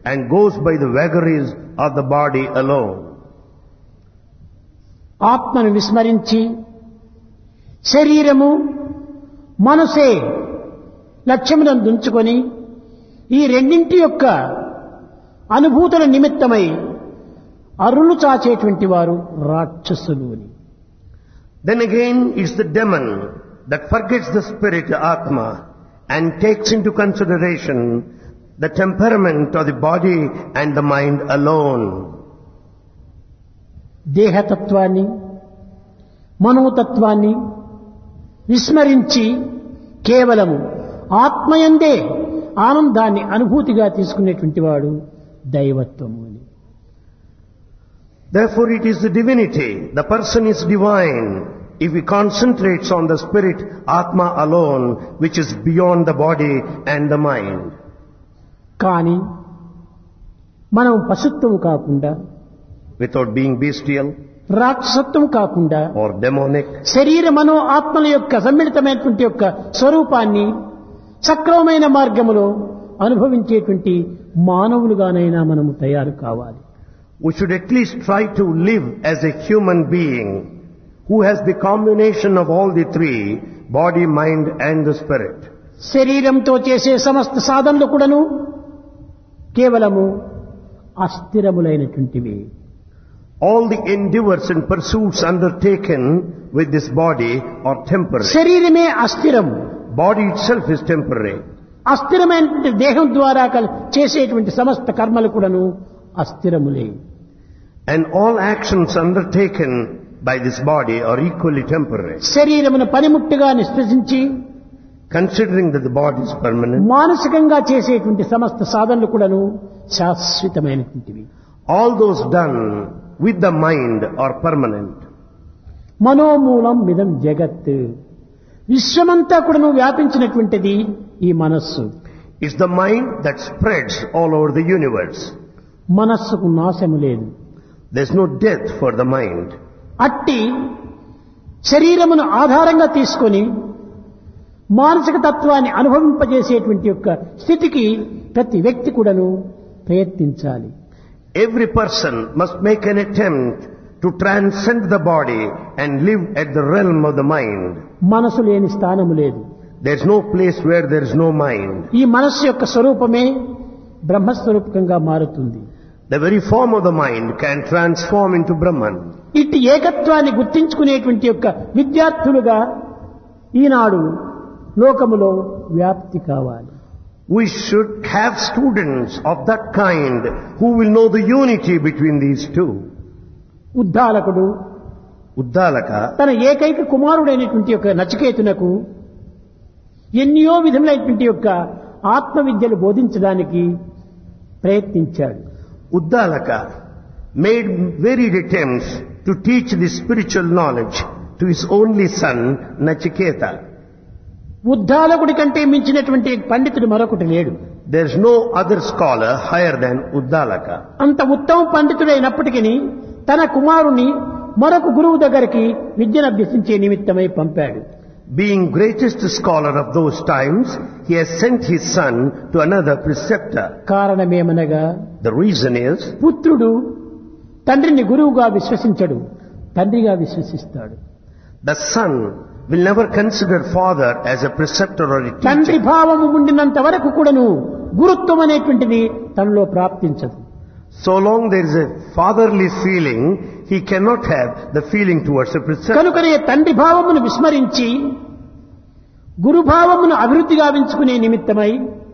and goes by the vagaries of the body alone. ఆత్మను విస్మరించి శరీరము మనసే లక్ష్యములను దుంచుకొని ఈ రెండింటి యొక్క అనుభూతుల నిమిత్తమై అరులు చాచేటువంటి వారు రాక్షసులు అని Then again it's the demon that forgets the spirit Atma and takes into consideration the temperament of the body and the mind alone. దేహతత్వాన్ని మనోతత్వాన్ని విస్మరించి కేవలము ఆత్మయందే ఆనందాన్ని అనుభూతిగా తీసుకునేటువంటి వాడు దైవత్వము అని Therefore it is the divinity. The person is divine if he concentrates on the spirit Atma alone which is beyond the body and the mind. కానీ మనం పశుత్వము కాకుండా Without being bestial రాక్షసత్వం కాకుండా or demonic, శరీర మనో ఆత్మల యొక్క సమ్మిళితమైనటువంటి యొక్క స్వరూపాన్ని సక్రమమైన మార్గములో అనుభవించేటువంటి మానవులుగానైనా మనము తయారు కావాలి we should at least try to live as a human being who has the combination of all the three, body, mind and the spirit. శరీరంతో చేసే సమస్త సాధనలు కూడాను కేవలము అస్థిరములైనటువంటివి All the endeavors and pursuits undertaken with this body are temporary. శరీరమే అస్థిరము Body itself is temporary. అస్థిరమైనటువంటి దేహం ద్వారా కల్- చేసేటువంటి సమస్త కర్మలు కూడాను అస్థిరములే And all actions undertaken by this body are equally temporary. శరీరమును పనిముట్టుగా నిష్పసించి Considering that the body is permanent, మానసికంగా చేసేటువంటి సమస్త సాధనలు కూడాను శాశ్వతమైనటువంటివి all those done with the mind are permanent. మనోమూలం మిదం జగత్ విశ్వమంతా కూడాను వ్యాపించినటువంటిది ఈ మనస్సు It's the mind that spreads all over the universe. మనస్సుకు నాశము లేదు There's no death for the mind. అట్టి శరీరమును ఆధారంగా తీసుకొని మానసిక తత్వాన్ని అనుభవింపజేసేటువంటి యొక్క స్థితికి ప్రతి వ్యక్తి కూడాను ప్రయత్నించాలి Every person must make an attempt to transcend the body and live at the realm of the mind. మనసు లేని స్థానము లేదు There's no place where there is no mind. ఈ మనస్సు యొక్క స్వరూపమే బ్రహ్మస్వరూపకంగా మారుతుంది The very form of the mind can transform into Brahman. ఇట్టి ఏకత్వాన్ని గుర్తించుకునేటువంటి యొక్క విద్యార్థులుగా ఈనాడు లోకములో వ్యాప్తి కావాలి We should have students of that kind who will know the unity between these two. ఉద్దాలకుడు Uddalaka, తన ఏకైక కుమారుడైనటువంటి యొక్క నచికేతునకు ఎన్నో విధములైనటువంటి యొక్క ఆత్మ విద్యలు బోధించడానికి ప్రయత్నించాడు Uddalaka made varied attempts to teach the spiritual knowledge to his only son, Nachiketa. ఉద్దాలకుడి కంటే మించినటువంటి పండితుడు మరొకటి లేడు There's no other scholar higher than Uddalaka. అంత ఉత్తమ పండితుడైనప్పటికీ తన కుమారుని మరొక గురువు దగ్గరికి విద్యను అభ్యసించే నిమిత్తమై పంపాడు Being greatest scholar of those times, he has sent his son to another preceptor. కారణమేమనగా The reason is, పుత్రుడు తండ్రిని గురువుగా విశ్వసించడు తండ్రిగా విశ్వసిస్తాడు the son will never consider father as a preceptor or a తండ్రి teacher. భావము ఉండినంత వరకు కూడాను గురుత్వం అనేటువంటిది తనలో ప్రాప్తించదు So long there is a fatherly feeling, he cannot have the feeling towards a preceptor. కనుకనే తండ్రి భావమును విస్మరించి గురుభావమును అభివృద్ధి గావించుకునే నిమిత్తమై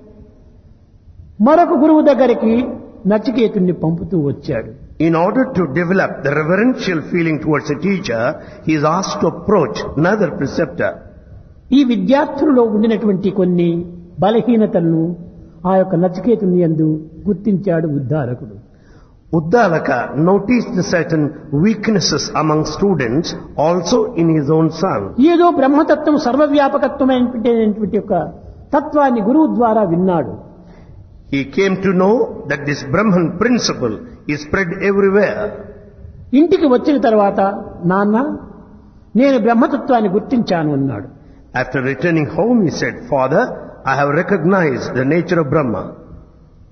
మరొక గురువు దగ్గరికి నచికేతుణ్ణి పంపుతూ వచ్చాడు In order to develop the reverential feeling towards a teacher, he is asked to approach another preceptor. ఈ విద్యార్థులలో ఉండినటువంటి కొన్ని బలహీనతలను ఆ యొక్క నచికేతుని యందు గుర్తించాడు ఉద్ధారకుడు Uddalaka noticed certain weaknesses among students also in his own son. ఏదో బ్రహ్మతత్వం సర్వవ్యాపకత్వమైనటువంటి యొక్క తత్వాన్ని గురువు ద్వారా విన్నాడు He came to know that this Brahman principle is spread everywhere. ఇంటికి వచ్చిన తర్వాత నాన్న నేను బ్రహ్మతత్వాన్ని గుర్తించాను అన్నాడు After returning home, he said, Father, I have recognized the nature of Brahma.